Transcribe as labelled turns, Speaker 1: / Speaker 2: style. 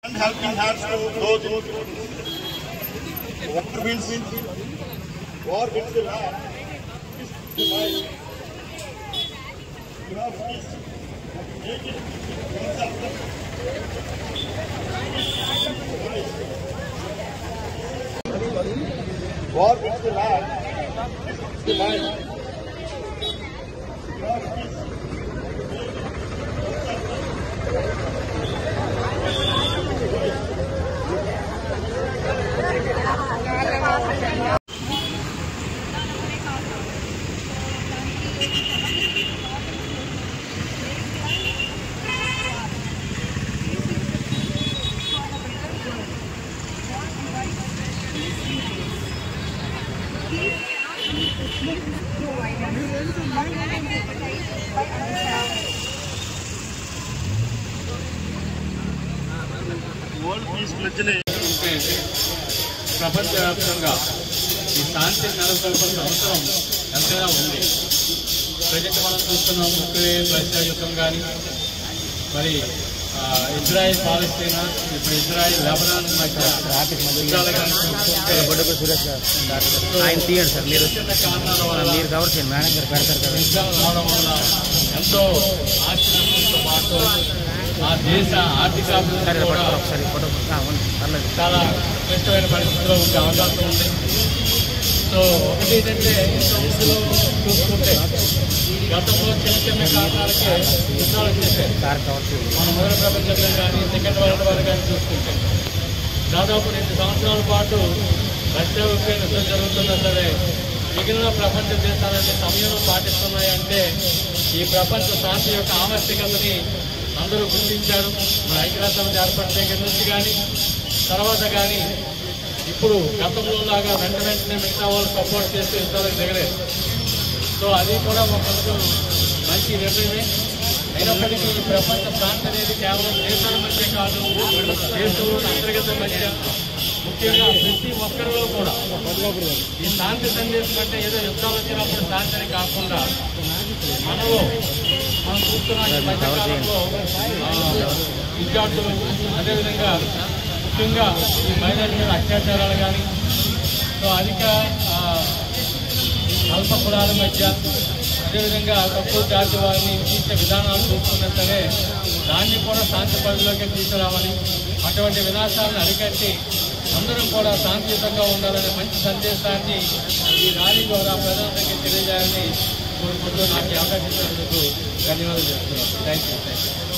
Speaker 1: and helping hands to those in war wins war wins the land peace the life you have peace make it yourself. war wins the land peace wins the life you have peace world peace ప్లెడ్జ్ని
Speaker 2: ఉంటే ప్రపంచవ్యాప్తంగా ఈ శాంతి నెలకొల్పాల్సిన అవసరం ఎంతైనా ఉంది present మనం చూస్తున్నాం Ukraine Russia యుద్ధం కానీ మరి ఆ, ఇజ్రాయెల్ పాలస్తీనా ఇప్పుడు ఇజ్రాయెల్ లెబనాన్ మధ్య యుద్ధాలు కానీ చూస్తుంటే
Speaker 3: ఆయన తీయండి సార్ మీరు
Speaker 2: చిన్న కారణాల వల్ల
Speaker 3: మీరు కవర్ చేయండి మేడం గారు పెడతారు కదా
Speaker 2: యుద్ధాలు రావడం వల్ల ఎంతో ఆశ్చర్యంతో పాటు ఆ దేశ ఆర్థికాభివృద్ధి
Speaker 3: సరే
Speaker 2: కూడా
Speaker 3: పట్టుకోరు ఒకసారి ఫోటో ఆ, ఉంది. పర్లేదు
Speaker 2: చాలా క్లిష్టమైన పరిస్థితిలో ఉండే అవకాశం ఉంది సో ఒకటి ఏంటంటే ఇంతకుముందులో చూసుకుంటే గతంలో చిన్న చిన్న కారణాలకే యుద్ధాలు వచ్చేసాయి
Speaker 3: కార్ కవర్ చేయండి
Speaker 2: మన మొదటి ప్రపంచంలో కానీ సెకండ్ వరల్డ్ వార్ కానీ చూసుకుంటే దాదాపు రెండు సంవత్సరాల పాటు రష్యా ఉక్రెయిన్ యుద్ధం జరుగుతున్నా సరే మిగిలిన ప్రపంచ దేశాలన్నీ సమయం పాటిస్తున్నాయంటే ఈ ప్రపంచ శాంతి యొక్క ఆవశ్యకతని అందరూ గుర్తించారు మన ఐక్యరాష్ట్రం ఏర్పడిన దగ్గర నుంచి కానీ తర్వాత కానీ ఇప్పుడు గతంలో లాగా వెంట వెంటనే మిగతా వాళ్ళు సపోర్ట్ చేస్తూ యుద్ధాలకు దిగలేదు సో అది కూడా ఒక కొంచెం మంచి నిర్ణయమే అయినప్పటికీ ఈ ప్రపంచ శాంతి అనేది కేవలం దేశాల మధ్య కాదు దేశంలో అంతర్గత మధ్య ముఖ్యంగా ప్రతి ఒక్కరిలో కూడా ఈ శాంతి సందేశం అంటే ఏదో యుద్ధాలు వచ్చినప్పుడు శాంతిని కాకుండా మనలో మనం చూస్తున్న ఈ మధ్యకాలంలో ఆ, విద్యార్థులు అదేవిధంగా ముఖ్యంగా ఈ మహిళల మీద అత్యాచారాలు కానీ సో అధిక ఆ, అల్ప కులాల మధ్య అదేవిధంగా తక్కువ జాతి వారిని హింసించే విధానాలు చూస్తున్నా సరే దాన్ని కూడా శాంతి పరిధిలోకి తీసుకురావాలి అటువంటి వినాశాలను అరికట్టి అందరం కూడా శాంతియుతంగా ఉండాలనే మంచి సందేశాన్ని ఈ ర్యాలీ ద్వారా ప్రజలందరికీ తెలియజేయాలని కోరుకుంటూ నాకు ఈ అవకాశం ఇచ్చినందుకు ధన్యవాదాలు చెప్తున్నాను థ్యాంక్ యూ థ్యాంక్ యూ